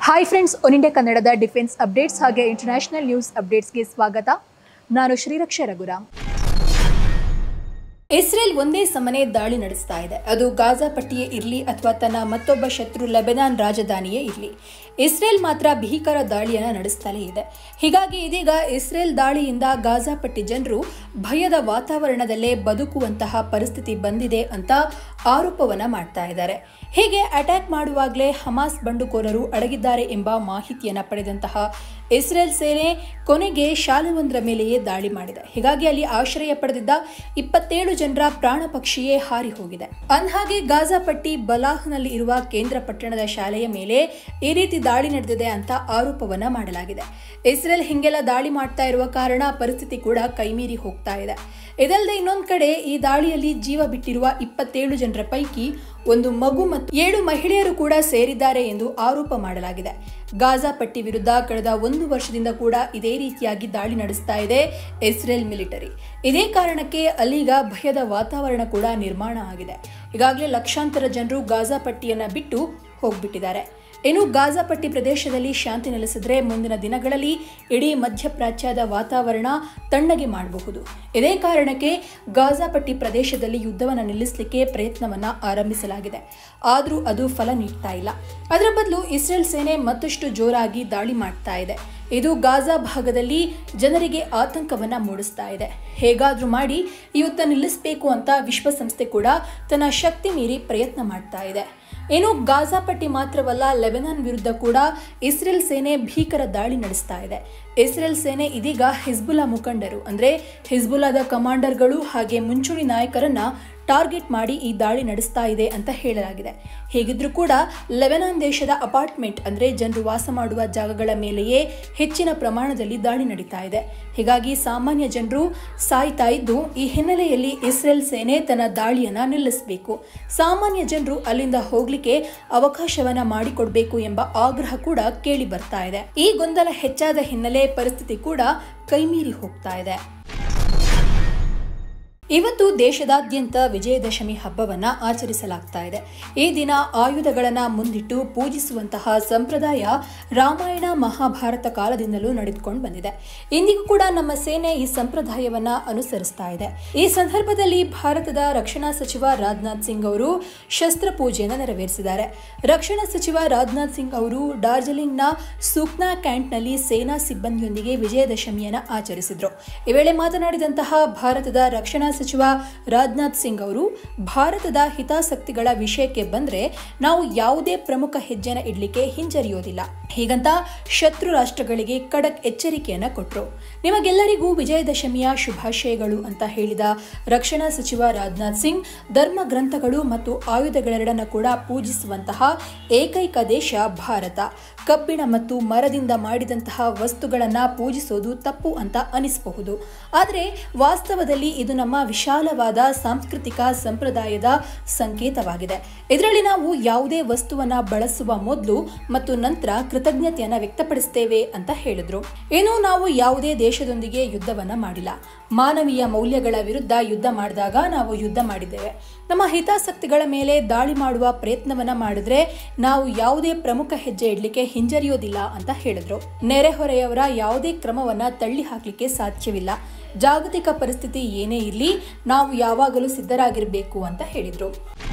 hi friends one India ಕನ್ನಡದ defence updates ಹಾಗೆ international news ಅಪ್ಡೇಟ್ಸ್ಗೆ ಸ್ವಾಗತ ನಾನು ಶ್ರೀರಕ್ಷ ರಘುರಾಮ್ ಇಸ್ರೇಲ್ ಒಂದೇ ಸಮನೆ ದಾಳಿ ನಡೆಸ್ತಾ ಇದೆ ಅದು ಗಾಜಾ ಪಟ್ಟಿಯೇ ಇರಲಿ ಅಥವಾ ತನ್ನ ಮತ್ತೊಬ್ಬ ಶತ್ರು ಲೆಬನಾನ್ ರಾಜಧಾನಿಯೇ ಇರಲಿ ಇಸ್ರೇಲ್ ಮಾತ್ರ ಭೀಕರ ದಾಳಿಯನ್ನು ನಡೆಸ್ತಲೇ ಇದೆ ಹೀಗಾಗಿ ಇದೀಗ ಇಸ್ರೇಲ್ ದಾಳಿಯಿಂದ ಗಾಜಾ ಪಟ್ಟಿ ಜನರು ಭಯದ ವಾತಾವರಣದಲ್ಲೇ ಬದುಕುವಂತಹ ಪರಿಸ್ಥಿತಿ ಬಂದಿದೆ ಅಂತ ಆರೋಪವನ್ನ ಮಾಡ್ತಾ ಇದ್ದಾರೆ ಹೀಗೆ ಅಟ್ಯಾಕ್ ಮಾಡುವಾಗಲೇ ಹಮಾಸ್ ಬಂಡುಕೋರರು ಅಡಗಿದ್ದಾರೆ ಎಂಬ ಮಾಹಿತಿಯನ್ನು ಪಡೆದಂತಹ ಇಸ್ರೇಲ್ ಸೇನೆ ಕೊನೆಗೆ ಶಾಲೆಯೊಂದರ ಮೇಲೆಯೇ ದಾಳಿ ಮಾಡಿದೆ ಹೀಗಾಗಿ ಅಲ್ಲಿ ಆಶ್ರಯ ಪಡೆದಿದ್ದ ಇಪ್ಪತ್ತೇಳು ಜನರ ಪ್ರಾಣ ಪಕ್ಷಿಯೇ ಹಾರಿ ಹೋಗಿದೆ ಅಂದ್ಹಾಗೆ ಗಾಜಾ ಪಟ್ಟಿ ಬಲಾಹ್ನಲ್ಲಿ ಇರುವ ಕೇಂದ್ರ ಪಟ್ಟಣದ ಶಾಲೆಯ ಮೇಲೆ ಈ ರೀತಿ ದಾಳಿ ನಡೆದಿದೆ ಅಂತ ಆರೋಪವನ್ನ ಮಾಡಲಾಗಿದೆ ಇಸ್ರೇಲ್ ಹಿಂಗೆಲ್ಲ ದಾಳಿ ಮಾಡ್ತಾ ಇರುವ ಕಾರಣ ಪರಿಸ್ಥಿತಿ ಕೂಡ ಕೈಮೀರಿ ಹೋಗ್ತಾ ಇದೆ ಇದಲ್ಲದೆ ಇನ್ನೊಂದು ಕಡೆ ಈ ದಾಳಿಯಲ್ಲಿ ಜೀವ ಬಿಟ್ಟಿರುವ ಇಪ್ಪತ್ತೇಳು ಜನರ ಪೈಕಿ ಒಂದು ಮಗು ಮತ್ತು ಏಳು ಮಹಿಳೆಯರು ಕೂಡ ಸೇರಿದ್ದಾರೆ ಎಂದು ಆರೋಪ ಮಾಡಲಾಗಿದೆ ಗಾಜಾ ಪಟ್ಟಿ ವಿರುದ್ಧ ಕಳೆದ ಒಂದು ವರ್ಷದಿಂದ ಕೂಡ ಇದೇ ರೀತಿಯಾಗಿ ದಾಳಿ ನಡೆಸ್ತಾ ಇದೆ ಇಸ್ರೇಲ್ ಮಿಲಿಟರಿ ಇದೇ ಕಾರಣಕ್ಕೆ ಅಲ್ಲಿಗ ಭಯದ ವಾತಾವರಣ ಕೂಡ ನಿರ್ಮಾಣ ಆಗಿದೆ ಈಗಾಗಲೇ ಲಕ್ಷಾಂತರ ಜನರು ಗಾಜಾ ಪಟ್ಟಿಯನ್ನ ಬಿಟ್ಟು ಹೋಗ್ಬಿಟ್ಟಿದ್ದಾರೆ ಇನ್ನು ಗಾಜಾ ಪಟ್ಟಿ ಪ್ರದೇಶದಲ್ಲಿ ಶಾಂತಿ ನೆಲೆಸಿದ್ರೆ ಮುಂದಿನ ದಿನಗಳಲ್ಲಿ ಇಡೀ ಮಧ್ಯಪ್ರಾಚ್ಯದ ವಾತಾವರಣ ತಣ್ಣಗೆ ಮಾಡಬಹುದು ಇದೇ ಕಾರಣಕ್ಕೆ ಗಾಜಾ ಪಟ್ಟಿ ಪ್ರದೇಶದಲ್ಲಿ ಯುದ್ಧವನ್ನು ನಿಲ್ಲಿಸಲಿಕ್ಕೆ ಪ್ರಯತ್ನವನ್ನ ಆರಂಭಿಸಲಾಗಿದೆ ಆದರೂ ಅದು ಫಲ ನೀಡ್ತಾ ಇಲ್ಲ ಅದರ ಬದಲು ಇಸ್ರೇಲ್ ಸೇನೆ ಮತ್ತಷ್ಟು ಜೋರಾಗಿ ದಾಳಿ ಮಾಡ್ತಾ ಇದೆ ಇದು ಗಾಜಾ ಭಾಗದಲ್ಲಿ ಜನರಿಗೆ ಆತಂಕವನ್ನ ಮೂಡಿಸ್ತಾ ಇದೆ ಹೇಗಾದ್ರೂ ಮಾಡಿ ಈ ಯುದ್ಧ ನಿಲ್ಲಿಸಬೇಕು ಅಂತ ವಿಶ್ವಸಂಸ್ಥೆ ಕೂಡ ತನ್ನ ಶಕ್ತಿ ಮೀರಿ ಪ್ರಯತ್ನ ಮಾಡ್ತಾ ಇದೆ ಇನ್ನು ಗಾಜಾ ಪಟ್ಟಿ ಮಾತ್ರವಲ್ಲ ಲೆಬನಾನ್ ವಿರುದ್ಧ ಕೂಡ ಇಸ್ರೇಲ್ ಸೇನೆ ಭೀಕರ ದಾಳಿ ನಡೆಸ್ತಾ ಇದೆ ಇಸ್ರೇಲ್ ಸೇನೆ ಇದೀಗ ಹಿಜ್ಬುಲ್ಲಾ ಮುಖಂಡರು ಅಂದ್ರೆ ಹಿಜ್ಬುಲ್ಲಾದ ಕಮಾಂಡರ್ಗಳು ಹಾಗೆ ಮುಂಚೂಣಿ ನಾಯಕರನ್ನ ಟಾರ್ಗೆಟ್ ಮಾಡಿ ಈ ದಾಳಿ ನಡೆಸ್ತಾ ಇದೆ ಅಂತ ಹೇಳಲಾಗಿದೆ ಹೇಗಿದ್ರೂ ಕೂಡ ಲೆಬನಾನ್ ದೇಶದ ಅಪಾರ್ಟ್ಮೆಂಟ್ ಅಂದ್ರೆ ಜನರು ವಾಸ ಮಾಡುವ ಜಾಗಗಳ ಮೇಲೆಯೇ ಹೆಚ್ಚಿನ ಪ್ರಮಾಣದಲ್ಲಿ ದಾಳಿ ನಡೀತಾ ಇದೆ ಹೀಗಾಗಿ ಸಾಮಾನ್ಯ ಜನರು ಸಾಯ್ತಾ ಇದ್ದು ಈ ಹಿನ್ನೆಲೆಯಲ್ಲಿ ಇಸ್ರೇಲ್ ಸೇನೆ ತನ್ನ ದಾಳಿಯನ್ನ ನಿಲ್ಲಿಸಬೇಕು ಸಾಮಾನ್ಯ ಜನರು ಅಲ್ಲಿಂದ ಹೋಗ್ಲಿಕ್ಕೆ ಅವಕಾಶವನ್ನ ಮಾಡಿಕೊಡ್ಬೇಕು ಎಂಬ ಆಗ್ರಹ ಕೂಡ ಕೇಳಿ ಬರ್ತಾ ಇದೆ ಈ ಗೊಂದಲ ಹೆಚ್ಚಾದ ಹಿನ್ನೆಲೆ ಪರಿಸ್ಥಿತಿ ಕೂಡ ಕೈಮೀರಿ ಹೋಗ್ತಾ ಇದೆ ಇವತ್ತು ದೇಶದಾದ್ಯಂತ ವಿಜಯದಶಮಿ ಹಬ್ಬವನ್ನ ಆಚರಿಸಲಾಗ್ತಾ ಇದೆ ಈ ದಿನ ಆಯುಧಗಳನ್ನ ಮುಂದಿಟ್ಟು ಪೂಜಿಸುವಂತಹ ಸಂಪ್ರದಾಯ ರಾಮಾಯಣ ಮಹಾಭಾರತ ಕಾಲದಿಂದಲೂ ನಡೆದುಕೊಂಡು ಬಂದಿದೆ ಇಂದಿಗೂ ಕೂಡ ನಮ್ಮ ಸೇನೆ ಈ ಸಂಪ್ರದಾಯವನ್ನ ಅನುಸರಿಸ್ತಾ ಇದೆ ಈ ಸಂದರ್ಭದಲ್ಲಿ ಭಾರತದ ರಕ್ಷಣಾ ಸಚಿವ ರಾಜನಾಥ್ ಸಿಂಗ್ ಅವರು ಶಸ್ತ್ರ ಪೂಜೆಯನ್ನು ನೆರವೇರಿಸಿದ್ದಾರೆ ರಕ್ಷಣಾ ಸಚಿವ ರಾಜನಾಥ್ ಸಿಂಗ್ ಅವರು ಡಾರ್ಜಿಲಿಂಗ್ನ ಸೂಕ್ನಾ ಕ್ಯಾಂಟ್ನಲ್ಲಿ ಸೇನಾ ಸಿಬ್ಬಂದಿಯೊಂದಿಗೆ ವಿಜಯದಶಮಿಯನ್ನು ಆಚರಿಸಿದ್ರು ಈ ವೇಳೆ ಮಾತನಾಡಿದಂತಹ ಭಾರತದ ರಕ್ಷಣಾ ಸಚಿವ ರಾಜನಾಥ್ ಸಿಂಗ್ ಅವರು ಭಾರತದ ಹಿತಾಸಕ್ತಿಗಳ ವಿಷಯಕ್ಕೆ ಬಂದ್ರೆ ನಾವು ಯಾವುದೇ ಪ್ರಮುಖ ಹೆಜ್ಜೆನ ಇಡ್ಲಿಕ್ಕೆ ಹಿಂಜರಿಯೋದಿಲ್ಲ ಹೀಗಂತ ಶತ್ರು ರಾಷ್ಟ್ರಗಳಿಗೆ ಖಡಕ್ ಎಚ್ಚರಿಕೆಯನ್ನ ಕೊಟ್ಟರು ನಿಮಗೆಲ್ಲರಿಗೂ ವಿಜಯದಶಮಿಯ ಶುಭಾಶಯಗಳು ಅಂತ ಹೇಳಿದ ರಕ್ಷಣಾ ಸಚಿವ ರಾಜನಾಥ್ ಸಿಂಗ್ ಧರ್ಮ ಗ್ರಂಥಗಳು ಮತ್ತು ಆಯುಧಗಳೆರಡನ್ನ ಕೂಡ ಪೂಜಿಸುವಂತಹ ಏಕೈಕ ದೇಶ ಭಾರತ ಕಬ್ಬಿಣ ಮತ್ತು ಮರದಿಂದ ಮಾಡಿದಂತಹ ವಸ್ತುಗಳನ್ನ ಪೂಜಿಸೋದು ತಪ್ಪು ಅಂತ ಅನಿಸಬಹುದು ಆದರೆ ವಾಸ್ತವದಲ್ಲಿ ಇದು ನಮ್ಮ ವಿಶಾಲವಾದ ಸಾಂಸ್ಕೃತಿಕ ಸಂಪ್ರದಾಯದ ಸಂಕೇತವಾಗಿದೆ ಇದರಲ್ಲಿ ನಾವು ಯಾವುದೇ ವಸ್ತುವನ್ನ ಬಳಸುವ ಮೊದಲು ಮತ್ತು ನಂತರ ಕೃತಜ್ಞತೆಯನ್ನ ವ್ಯಕ್ತಪಡಿಸ್ತೇವೆ ಅಂತ ಹೇಳಿದ್ರು ಏನು ನಾವು ಯಾವುದೇ ದೇಶದೊಂದಿಗೆ ಯುದ್ಧವನ್ನ ಮಾಡಿಲ್ಲ ಮಾನವೀಯ ಮೌಲ್ಯಗಳ ವಿರುದ್ಧ ಯುದ್ಧ ಮಾಡಿದಾಗ ನಾವು ಯುದ್ಧ ಮಾಡಿದ್ದೇವೆ ನಮ್ಮ ಹಿತಾಸಕ್ತಿಗಳ ಮೇಲೆ ದಾಳಿ ಮಾಡುವ ಪ್ರಯತ್ನವನ್ನ ಮಾಡಿದ್ರೆ ನಾವು ಯಾವುದೇ ಪ್ರಮುಖ ಹೆಜ್ಜೆ ಇಡ್ಲಿಕ್ಕೆ ಹಿಂಜರಿಯೋದಿಲ್ಲ ಅಂತ ಹೇಳಿದ್ರು ನೆರೆಹೊರೆಯವರ ಯಾವುದೇ ಕ್ರಮವನ್ನ ತಳ್ಳಿ ಹಾಕಲಿಕ್ಕೆ ಸಾಧ್ಯವಿಲ್ಲ ಜಾಗತಿಕ ಪರಿಸ್ಥಿತಿ ಏನೇ ಇರಲಿ ನಾವು ಯಾವಾಗಲೂ ಸಿದ್ಧರಾಗಿರಬೇಕು ಅಂತ ಹೇಳಿದ್ರು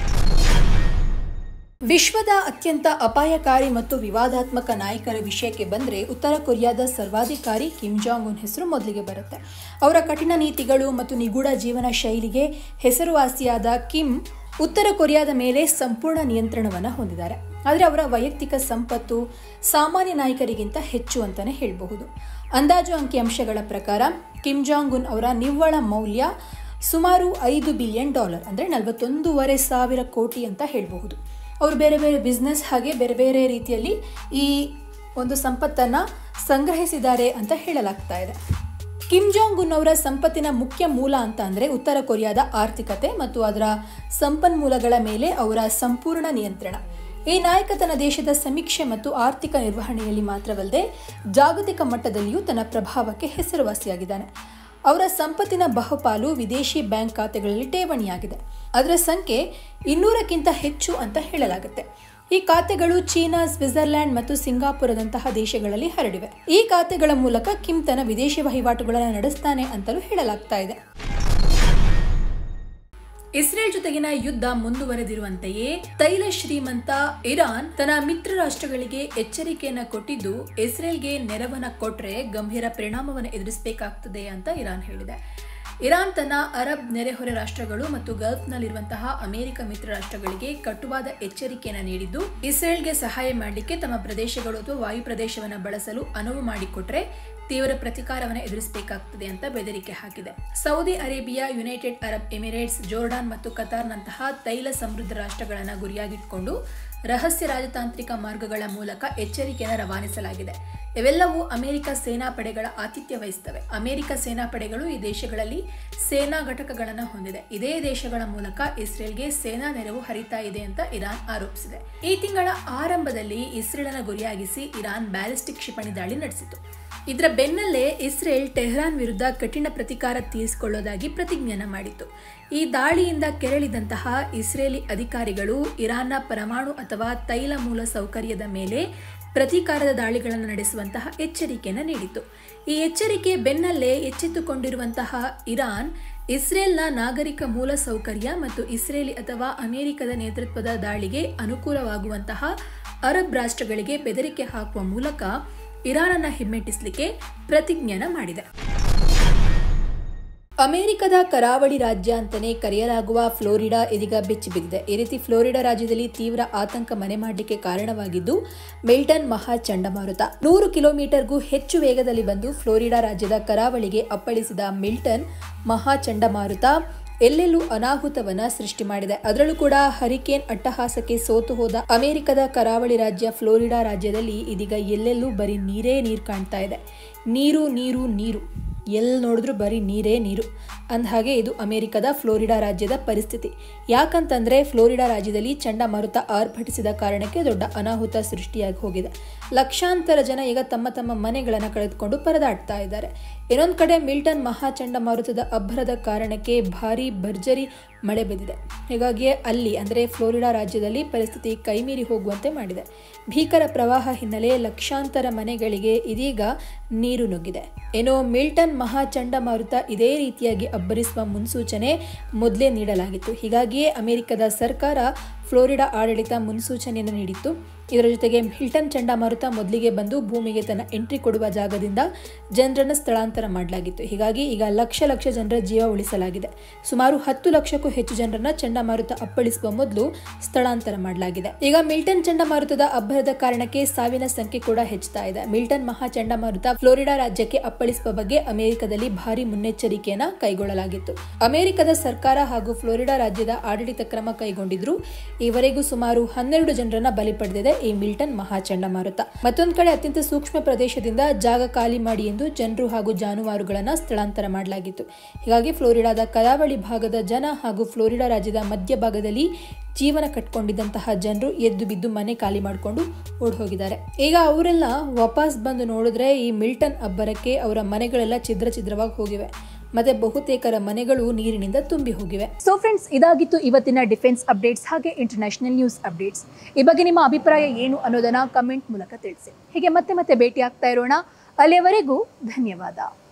ವಿಶ್ವದ ಅತ್ಯಂತ ಅಪಾಯಕಾರಿ ಮತ್ತು ವಿವಾದಾತ್ಮಕ ನಾಯಕರ ವಿಷಯಕ್ಕೆ ಬಂದರೆ ಉತ್ತರ ಕೊರಿಯಾದ ಸರ್ವಾಧಿಕಾರಿ ಕಿಮ್ ಜಾಂಗ್ ಉನ್ ಹೆಸರು ಮೊದಲಿಗೆ ಬರುತ್ತೆ ಅವರ ಕಠಿಣ ನೀತಿಗಳು ಮತ್ತು ನಿಗೂಢ ಜೀವನ ಶೈಲಿಗೆ ಹೆಸರುವಾಸಿಯಾದ ಕಿಮ್ ಉತ್ತರ ಕೊರಿಯಾದ ಮೇಲೆ ಸಂಪೂರ್ಣ ನಿಯಂತ್ರಣವನ್ನು ಹೊಂದಿದ್ದಾರೆ ಆದರೆ ಅವರ ವೈಯಕ್ತಿಕ ಸಂಪತ್ತು ಸಾಮಾನ್ಯ ನಾಯಕರಿಗಿಂತ ಹೆಚ್ಚು ಅಂತಲೇ ಹೇಳಬಹುದು ಅಂದಾಜು ಅಂಕಿಅಂಶಗಳ ಪ್ರಕಾರ ಕಿಮ್ ಜಾಂಗ್ ಉನ್ ಅವರ ನಿವ್ವಳ ಮೌಲ್ಯ ಸುಮಾರು ಐದು ಬಿಲಿಯನ್ ಡಾಲರ್ ಅಂದರೆ ನಲವತ್ತೊಂದೂವರೆ ಸಾವಿರ ಕೋಟಿ ಅಂತ ಹೇಳಬಹುದು ಅವರು ಬೇರೆ ಬೇರೆ ಬಿಸ್ನೆಸ್ ಹಾಗೆ ಬೇರೆ ಬೇರೆ ರೀತಿಯಲ್ಲಿ ಈ ಒಂದು ಸಂಪತ್ತನ್ನು ಸಂಗ್ರಹಿಸಿದ್ದಾರೆ ಅಂತ ಹೇಳಲಾಗ್ತಾ ಇದೆ ಕಿಮ್ ಜಾಂಗ್ ಉನ್ ಅವರ ಸಂಪತ್ತಿನ ಮುಖ್ಯ ಮೂಲ ಅಂತ ಅಂದರೆ ಉತ್ತರ ಕೊರಿಯಾದ ಆರ್ಥಿಕತೆ ಮತ್ತು ಅದರ ಸಂಪನ್ಮೂಲಗಳ ಮೇಲೆ ಅವರ ಸಂಪೂರ್ಣ ನಿಯಂತ್ರಣ ಈ ನಾಯಕ ತನ್ನ ದೇಶದ ಸಮೀಕ್ಷೆ ಮತ್ತು ಆರ್ಥಿಕ ನಿರ್ವಹಣೆಯಲ್ಲಿ ಮಾತ್ರವಲ್ಲದೆ ಜಾಗತಿಕ ಮಟ್ಟದಲ್ಲಿಯೂ ತನ್ನ ಪ್ರಭಾವಕ್ಕೆ ಹೆಸರುವಾಸಿಯಾಗಿದ್ದಾನೆ ಅವರ ಸಂಪತ್ತಿನ ಬಹುಪಾಲು ವಿದೇಶಿ ಬ್ಯಾಂಕ್ ಖಾತೆಗಳಲ್ಲಿ ಠೇವಣಿಯಾಗಿದೆ ಅದರ ಸಂಖ್ಯೆ ಇನ್ನೂರಕ್ಕಿಂತ ಹೆಚ್ಚು ಅಂತ ಹೇಳಲಾಗುತ್ತೆ ಈ ಖಾತೆಗಳು ಚೀನಾ ಸ್ವಿಟ್ಜರ್ಲ್ಯಾಂಡ್ ಮತ್ತು ಸಿಂಗಾಪುರದಂತಹ ದೇಶಗಳಲ್ಲಿ ಹರಡಿವೆ ಈ ಖಾತೆಗಳ ಮೂಲಕ ಕಿಮ್ ತನ್ನ ವಿದೇಶಿ ವಹಿವಾಟುಗಳನ್ನು ನಡೆಸ್ತಾನೆ ಅಂತಲೂ ಹೇಳಲಾಗ್ತಾ ಇದೆ ಇಸ್ರೇಲ್ ಜೊತೆಗಿನ ಯುದ್ಧ ಮುಂದುವರೆದಿರುವಂತೆಯೇ ತೈಲ ಶ್ರೀಮಂತ ಇರಾನ್ ತನ್ನ ಮಿತ್ರ ರಾಷ್ಟ್ರಗಳಿಗೆ ಎಚ್ಚರಿಕೆಯನ್ನ ಕೊಟ್ಟಿದ್ದು ಇಸ್ರೇಲ್ಗೆ ನೆರವನ್ನ ಕೊಟ್ರೆ ಗಂಭೀರ ಪರಿಣಾಮವನ್ನು ಎದುರಿಸಬೇಕಾಗ್ತದೆ ಅಂತ ಇರಾನ್ ಹೇಳಿದೆ ಇರಾನ್ ತನ್ನ ಅರಬ್ ನೆರೆಹೊರೆ ರಾಷ್ಟ್ರಗಳು ಮತ್ತು ಗಲ್ಫ್ನಲ್ಲಿರುವಂತಹ ಅಮೆರಿಕ ಮಿತ್ರ ರಾಷ್ಟ್ರಗಳಿಗೆ ಕಟುವಾದ ಎಚ್ಚರಿಕೆಯನ್ನು ನೀಡಿದ್ದು ಇಸ್ರೇಲ್ಗೆ ಸಹಾಯ ಮಾಡಲಿಕ್ಕೆ ತಮ್ಮ ಪ್ರದೇಶಗಳು ಅಥವಾ ವಾಯು ಪ್ರದೇಶವನ್ನು ಬಳಸಲು ಅನುವು ಮಾಡಿಕೊಟ್ರೆ ತೀವ್ರ ಪ್ರತಿಕಾರವನ್ನು ಎದುರಿಸಬೇಕಾಗ್ತದೆ ಅಂತ ಬೆದರಿಕೆ ಹಾಕಿದೆ Saudi Arabia United Arab Emirates Jordan ಮತ್ತು ಕತಾರ್ನಂತಹ ತೈಲ ಸಮೃದ್ಧ ರಾಷ್ಟ್ರಗಳನ್ನು ಗುರಿಯಾಗಿಟ್ಕೊಂಡು ರಹಸ್ಯ ರಾಜತಾಂತ್ರಿಕ ಮಾರ್ಗಗಳ ಮೂಲಕ ಎಚ್ಚರಿಕೆಯನ್ನು ರವಾನಿಸಲಾಗಿದೆ ಇವೆಲ್ಲವೂ ಅಮೆರಿಕ ಸೇನಾ ಪಡೆಗಳ ಆತಿಥ್ಯ ವಹಿಸುತ್ತವೆ ಅಮೆರಿಕ ಸೇನಾ ಪಡೆಗಳು ಈ ದೇಶಗಳಲ್ಲಿ ಸೇನಾ ಘಟಕಗಳನ್ನು ಹೊಂದಿದೆ ಇದೇ ದೇಶಗಳ ಮೂಲಕ ಇಸ್ರೇಲ್ಗೆ ಸೇನಾ ನೆರವು ಹರಿತಾ ಇದೆ ಅಂತ ಇರಾನ್ ಆರೋಪಿಸಿದೆ ಈ ತಿಂಗಳ ಆರಂಭದಲ್ಲಿ ಇಸ್ರೇಲನ ಗುರಿಯಾಗಿಸಿ ಇರಾನ್ ಬ್ಯಾಲಿಸ್ಟಿಕ್ ಕ್ಷಿಪಣಿ ದಾಳಿ ನಡೆಸಿತು ಇದರ ಬೆನ್ನಲ್ಲೇ ಇಸ್ರೇಲ್ ಟೆಹ್ರಾನ್ ವಿರುದ್ಧ ಕಠಿಣ ಪ್ರತಿಕಾರ ತೀರಿಸಿಕೊಳ್ಳೋದಾಗಿ ಪ್ರತಿಜ್ಞೆಯನ್ನ ಮಾಡಿತ್ತು ಈ ದಾಳಿಯಿಂದ ಕೆರಳಿದಂತಹ ಇಸ್ರೇಲಿ ಅಧಿಕಾರಿಗಳು ಇರಾನ್ನ ಪರಮಾಣು ಅಥವಾ ತೈಲ ಮೂಲ ಸೌಕರ್ಯದ ಮೇಲೆ ಪ್ರತೀಕಾರದ ದಾಳಿಗಳನ್ನು ನಡೆಸುವಂತಹ ಎಚ್ಚರಿಕೆಯನ್ನು ನೀಡಿತು ಈ ಎಚ್ಚರಿಕೆ ಬೆನ್ನಲ್ಲೇ ಎಚ್ಚೆತ್ತುಕೊಂಡಿರುವಂತಹ ಇರಾನ್ ಇಸ್ರೇಲ್ನ ನಾಗರಿಕ ಮೂಲ ಸೌಕರ್ಯ ಮತ್ತು ಇಸ್ರೇಲಿ ಅಥವಾ ಅಮೆರಿಕದ ನೇತೃತ್ವದ ದಾಳಿಗೆ ಅನುಕೂಲವಾಗುವಂತಹ ಅರಬ್ ರಾಷ್ಟ್ರಗಳಿಗೆ ಬೆದರಿಕೆ ಹಾಕುವ ಮೂಲಕ ಇರಾನನ್ನ ಹಿಮ್ಮೆಟ್ಟಿಸಲಿಕ್ಕೆ ಪ್ರತಿಜ್ಞೆನ ಮಾಡಿದೆ ಅಮೆರಿಕದ ಕರಾವಳಿ ರಾಜ್ಯ ಅಂತಾನೆ ಕರೆಯಲಾಗುವ ಫ್ಲೋರಿಡಾ ಇದೀಗ ಬೆಚ್ಚಿ ಬಿದ್ದಿದೆ ಈ ರೀತಿ ಫ್ಲೋರಿಡಾ ರಾಜ್ಯದಲ್ಲಿ ತೀವ್ರ ಆತಂಕ ಮನೆ ಮಾಡಲಿಕ್ಕೆ ಕಾರಣವಾಗಿದ್ದು ಮಿಲ್ಟನ್ ಮಹಾ ಚಂಡಮಾರುತ ನೂರು ಕಿಲೋಮೀಟರ್ಗೂ ಹೆಚ್ಚು ವೇಗದಲ್ಲಿ ಬಂದು ಫ್ಲೋರಿಡಾ ರಾಜ್ಯದ ಕರಾವಳಿಗೆ ಅಪ್ಪಳಿಸಿದ ಮಿಲ್ಟನ್ ಮಹಾ ಚಂಡಮಾರುತ ಎಲ್ಲೆಲ್ಲೂ ಅನಾಹುತವನ್ನ ಸೃಷ್ಟಿ ಮಾಡಿದೆ ಅದರಲ್ಲೂ ಕೂಡ ಹರಿಕೇನ್ ಅಟ್ಟಹಾಸಕ್ಕೆ ಸೋತು ಹೋದ ಅಮೆರಿಕದ ಕರಾವಳಿ ರಾಜ್ಯ ಫ್ಲೋರಿಡಾ ರಾಜ್ಯದಲ್ಲಿ ಇದೀಗ ಎಲ್ಲೆಲ್ಲೂ ಬರೀ ನೀರೇ ನೀರು ಕಾಣ್ತಾ ಇದೆ ನೀರು ನೀರು ನೀರು ಎಲ್ಲಿ ನೋಡಿದ್ರು ಬರೀ ನೀರೇ ನೀರು ಅಂದಹಾಗೆ ಇದು ಅಮೆರಿಕದ ಫ್ಲೋರಿಡಾ ರಾಜ್ಯದ ಪರಿಸ್ಥಿತಿ ಯಾಕಂತಂದ್ರೆ ಫ್ಲೋರಿಡಾ ರಾಜ್ಯದಲ್ಲಿ ಚಂಡಮಾರುತ ಆರ್ಭಟಿಸಿದ ಕಾರಣಕ್ಕೆ ದೊಡ್ಡ ಅನಾಹುತ ಸೃಷ್ಟಿಯಾಗಿ ಹೋಗಿದೆ ಲಕ್ಷಾಂತರ ಜನ ಈಗ ತಮ್ಮ ತಮ್ಮ ಮನೆಗಳನ್ನು ಕಳೆದುಕೊಂಡು ಪರದಾಡ್ತಾ ಇದ್ದಾರೆ ಇನ್ನೊಂದು ಕಡೆ ಮಿಲ್ಟನ್ ಮಹಾ ಚಂಡಮಾರುತದ ಅಬ್ಬರದ ಕಾರಣಕ್ಕೆ ಭಾರಿ ಭರ್ಜರಿ ಮಳೆ ಬಿದ್ದಿದೆ ಹೀಗಾಗಿ ಅಲ್ಲಿ ಅಂದರೆ ಫ್ಲೋರಿಡಾ ರಾಜ್ಯದಲ್ಲಿ ಪರಿಸ್ಥಿತಿ ಕೈಮೀರಿ ಹೋಗುವಂತೆ ಮಾಡಿದೆ ಭೀಕರ ಪ್ರವಾಹ ಹಿನ್ನೆಲೆ ಲಕ್ಷಾಂತರ ಮನೆಗಳಿಗೆ ಇದೀಗ ನೀರು ನುಗ್ಗಿದೆ ಏನೋ ಮಿಲ್ಟನ್ ಮಹಾ ಚಂಡಮಾರುತ ಇದೇ ರೀತಿಯಾಗಿ ಅಬ್ಬರಿಸುವ ಮುನ್ಸೂಚನೆ ಮೊದಲೇ ನೀಡಲಾಗಿತ್ತು ಹೀಗಾಗಿಯೇ ಅಮೆರಿಕದ ಸರ್ಕಾರ ಫ್ಲೋರಿಡಾ ಆಡಳಿತ ಮುನ್ಸೂಚನೆಯನ್ನು ನೀಡಿತ್ತು ಇದರ ಜೊತೆಗೆ ಮಿಲ್ಟನ್ ಚಂಡಮಾರುತ ಮೊದಲಿಗೆ ಬಂದು ಭೂಮಿಗೆ ತನ್ನ ಎಂಟ್ರಿ ಕೊಡುವ ಜಾಗದಿಂದ ಜನರನ್ನು ಸ್ಥಳಾಂತರ ಮಾಡಲಾಗಿತ್ತು ಹೀಗಾಗಿ ಈಗ ಲಕ್ಷ ಲಕ್ಷ ಜನರ ಜೀವ ಉಳಿಸಲಾಗಿದೆ ಸುಮಾರು ಹತ್ತು ಲಕ್ಷಕ್ಕೂ ಹೆಚ್ಚು ಜನರನ್ನ ಚಂಡಮಾರುತ ಅಪ್ಪಳಿಸುವ ಮೊದಲು ಸ್ಥಳಾಂತರ ಮಾಡಲಾಗಿದೆ ಈಗ ಮಿಲ್ಟನ್ ಚಂಡಮಾರುತದ ಅಬ್ಬರದ ಕಾರಣಕ್ಕೆ ಸಾವಿನ ಸಂಖ್ಯೆ ಕೂಡ ಹೆಚ್ಚುತ್ತಾ ಇದೆ ಮಿಲ್ಟನ್ ಮಹಾ ಚಂಡಮಾರುತ ಫ್ಲೋರಿಡಾ ರಾಜ್ಯಕ್ಕೆ ಅಪ್ಪಳಿಸುವ ಬಗ್ಗೆ ಅಮೆರಿಕದಲ್ಲಿ ಭಾರಿ ಮುನ್ನೆಚ್ಚರಿಕೆಯನ್ನ ಕೈಗೊಳ್ಳಲಾಗಿತ್ತು ಅಮೆರಿಕದ ಸರ್ಕಾರ ಹಾಗೂ ಫ್ಲೋರಿಡಾ ರಾಜ್ಯದ ಆಡಳಿತ ಕ್ರಮ ಕೈಗೊಂಡಿದ್ರು ಈವರೆಗೂ ಸುಮಾರು ಹನ್ನೆರಡು ಜನರನ್ನ ಬಲಿ ಪಡೆದಿದೆ ಈ ಮಿಲ್ಟನ್ ಮಹಾ ಚಂಡಮಾರುತ ಮತ್ತೊಂದು ಕಡೆ ಅತ್ಯಂತ ಸೂಕ್ಷ್ಮ ಪ್ರದೇಶದಿಂದ ಜಾಗ ಖಾಲಿ ಮಾಡಿ ಎಂದು ಜನರು ಹಾಗೂ ಜಾನುವಾರುಗಳನ್ನ ಸ್ಥಳಾಂತರ ಮಾಡಲಾಗಿತ್ತು ಹೀಗಾಗಿ ಫ್ಲೋರಿಡಾದ ಕರಾವಳಿ ಭಾಗದ ಜನ ಹಾಗೂ ಫ್ಲೋರಿಡಾ ರಾಜ್ಯದ ಮಧ್ಯಭಾಗದಲ್ಲಿ ಜೀವನ ಕಟ್ಕೊಂಡಿದ್ದಂತಹ ಜನರು ಎದ್ದು ಬಿದ್ದು ಮನೆ ಖಾಲಿ ಮಾಡಿಕೊಂಡು ಓಡ್ ಹೋಗಿದ್ದಾರೆ ಈಗ ಅವರೆಲ್ಲ ವಾಪಸ್ ಬಂದು ನೋಡಿದ್ರೆ ಈ ಮಿಲ್ಟನ್ ಅಬ್ಬರಕ್ಕೆ ಅವರ ಮನೆಗಳೆಲ್ಲ ಛಿದ್ರ ಛಿದ್ರವಾಗಿ ಹೋಗಿವೆ ಮತ್ತೆ ಬಹುತೇಕರ ಮನೆಗಳು ನೀರಿನಿಂದ ತುಂಬಿ ಹೋಗಿವೆ ಸೊ ಫ್ರೆಂಡ್ಸ್ ಇದಾಗಿತ್ತು ಇವತ್ತಿನ ಡಿಫೆನ್ಸ್ ಅಪ್ಡೇಟ್ಸ್ ಹಾಗೆ ಇಂಟರ್ನ್ಯಾಷನಲ್ ನ್ಯೂಸ್ ಅಪ್ಡೇಟ್ಸ್ ಈ ಬಗ್ಗೆ ನಿಮ್ಮ ಅಭಿಪ್ರಾಯ ಏನು ಅನ್ನೋದನ್ನ ಕಮೆಂಟ್ ಮೂಲಕ ತಿಳಿಸಿ ಹೀಗೆ ಮತ್ತೆ ಮತ್ತೆ ಭೇಟಿ ಆಗ್ತಾ ಇರೋಣ ಅಲ್ಲಿಯವರೆಗೂ ಧನ್ಯವಾದ